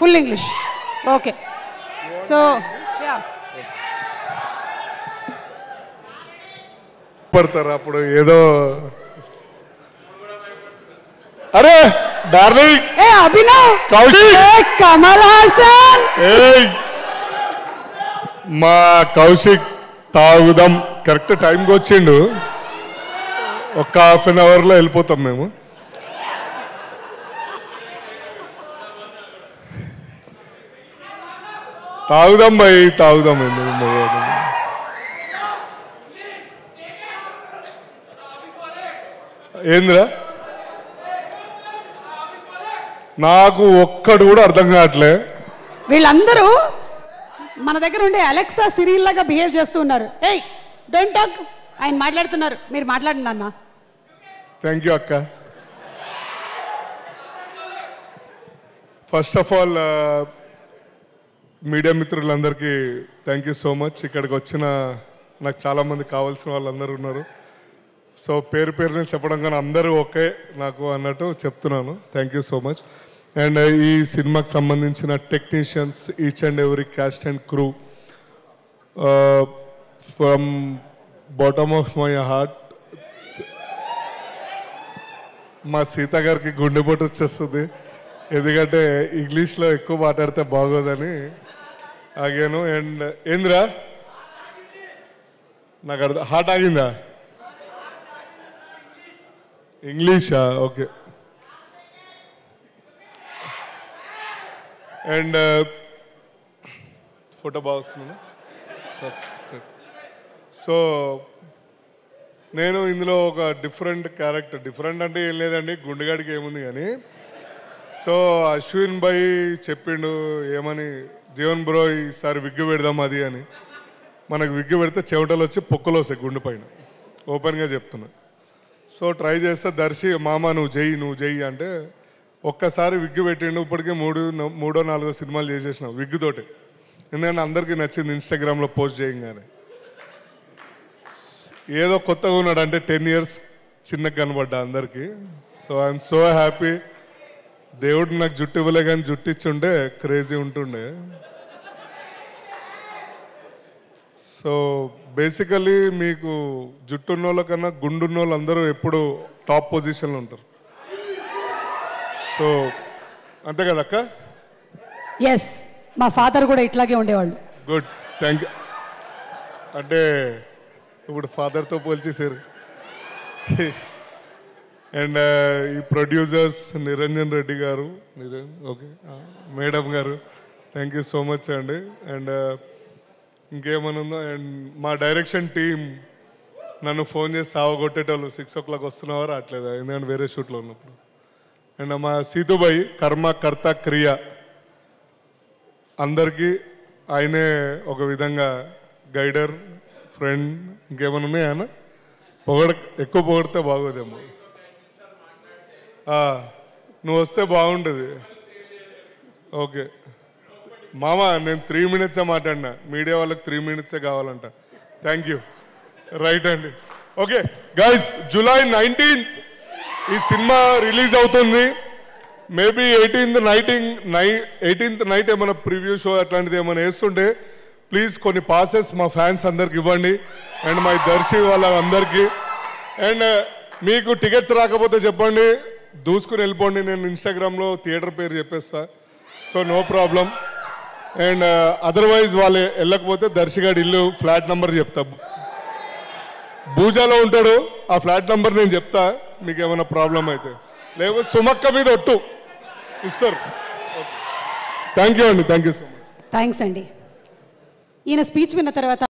Full English okay so yeah పడతారు అప్పుడు ఏదో అరే డార్లింగ్ ఏ అభినవ్ కౌశిక్ ఏ కమల్ హాసన్ ఏయ్ మా కౌశిక్ తాగుదాం కరెక్ట్ టైంకి వచ్చిండు ఒక హాఫ్ అన్ అవర్లో వెళ్ళిపోతాం మేము తాగుదాం భయ్ తాగుదాం ఎందుకు మగవాడు? ఏందిరా నాకు ఒక్కడు కూడా అర్థం కావట్లే వీళ్ళందరూ మన దగ్గర ఉండే అలెక్సా సిరియల్ లాగా బిహేవ్ చేస్తూ ఉన్నారు ఏయ్ డోంట్ టాక్ ఆయన మాట్లాడుతున్నారు మీరు మాట్లాడండి అన్న థ్యాంక్ యూ అక్క ఫస్ట్ ఆఫ్ ఆల్ మీడియా మిత్రులందరికీ థ్యాంక్ యూ సో మచ్ ఇక్కడికి వచ్చిన నాకు చాలామంది కావాల్సిన వాళ్ళందరూ ఉన్నారు సో పేరు పేరు నేను చెప్పడం కానీ అందరూ ఓకే నాకు అన్నట్టు చెప్తున్నాను thank you so much and ఈ సినిమాకి సంబంధించిన technicians each and every cast and crew from bottom of my heart మా సీత గారికి గుండెపోటు వచ్చేస్తుంది ఎందుకంటే ఇంగ్లీష్లో ఎక్కువ మాట్లాడితే బాగోదని ఆగాను అండ్ ఏందిరా నాకు అర్థం హార్ట్ ఆగిందా ఇంగ్లీషా ఓకే అండ్ ఫోటో బాగా వస్తుందా సో నేను ఇందులో ఒక డిఫరెంట్ క్యారెక్టర్ డిఫరెంట్ అంటే ఏం లేదండి గుండెగాడికి ఏముంది కానీ సో అశ్విన్ భాయ్ చెప్పిండు ఏమని జీవన్ బ్రో ఈసారి విగ్గు పెడదాం అది అని మనకు విగ్గు పెడితే చెమటలు వచ్చి పొక్కలు వస్తాయి గుండె పైన ఓపెన్గా చెప్తున్నా సో ట్రై చేస్తే దర్శి మామ నువ్వు చెయ్యి నువ్వు చెయ్యి అంటే ఒక్కసారి విగ్గు పెట్టిండు ఇప్పటికే మూడు మూడో నాలుగో సినిమాలు చేసేసిన విగ్గుతోటి ఎందుకంటే అందరికీ నచ్చింది ఇన్స్టాగ్రామ్లో పోస్ట్ చేయంగానే ఏదో కొత్తగా ఉన్నాడు అంటే టెన్ ఇయర్స్ చిన్నగా కనబడ్డా అందరికీ సో ఐఎమ్ సో హ్యాపీ దేవుడు నాకు జుట్టు ఇవ్వలే కానీ జుట్టు ఇచ్చుంటే క్రేజీ ఉంటుండే సో బేసికలీ మీకు జుట్టు ఉన్న వాళ్ళకన్నా గుండున్న వాళ్ళు అందరూ ఎప్పుడు టాప్ పొజిషన్లో ఉంటారు సో అంతే కదా అక్క ఎస్ మా ఫాదర్ కూడా ఇట్లాగే ఉండేవాళ్ళు గుడ్ థ్యాంక్ యూ అంటే ఇప్పుడు ఫాదర్తో పోల్చేసారు అండ్ ఈ ప్రొడ్యూసర్స్ నిరంజన్ రెడ్డి గారు నిరంజన్ ఓకే మేడం గారు థ్యాంక్ యూ సో మచ్ అండి అండ్ ఇంకేమైనా ఉందా అండ్ మా డైరెక్షన్ టీం నన్ను ఫోన్ చేసి సావగొట్టేటోళ్ళు సిక్స్ ఓ క్లాక్ వస్తున్నావా రావట్లేదా ఎందుకంటే వేరే షూట్లో ఉన్నప్పుడు అండ్ మా సీతుబాయి కర్మ కర్త క్రియ అందరికీ ఆయనే ఒక విధంగా గైడర్ ఫ్రెండ్ ఇంకేమైనా ఉన్నాయా అన్న పొగడ ఎక్కువ పొగిడితే బాగోదేమో ఆ, నువ్వు వస్తే బాగుంటుంది ఓకే మామ నేను త్రీ మినిట్సే మాట్లాడినా మీడియా వాళ్ళకి త్రీ మినిట్సే కావాలంట థ్యాంక్ యూ రైట్ అండి ఓకే గైస్ జూలై నైన్టీన్త్ ఈ సినిమా రిలీజ్ అవుతుంది మేబీ ఎయిటీన్త్ నైటింగ్ నై ఎయిటీన్త్ నైట్ ఏమైనా ప్రివ్యూ షో అట్లాంటిది ఏమైనా వేస్తుంటే ప్లీజ్ కొన్ని పాసెస్ మా ఫ్యాన్స్ అందరికి ఇవ్వండి అండ్ మా దర్శి వాళ్ళ అందరికీ అండ్ మీకు టికెట్స్ రాకపోతే చెప్పండి దూసుకుని వెళ్ళిపోండి నేను ఇన్స్టాగ్రామ్లో థియేటర్ పేరు చెప్పేస్తా so no problem and otherwise వాళ్ళు వెళ్ళకపోతే దర్శిగాడి ఇల్లు ఫ్లాట్ నంబర్ చెప్తా బూజాలో ఉంటాడు ఆ ఫ్లాట్ నంబర్ నేను చెప్తా మీకు ఏమైనా ప్రాబ్లం అయితే లేకపోతే సుమక్క మీద ఒట్టు ఇస్తారు థ్యాంక్ యూ అండి thank you so much thanks అండి ఈయన స్పీచ్ విన్న తర్వాత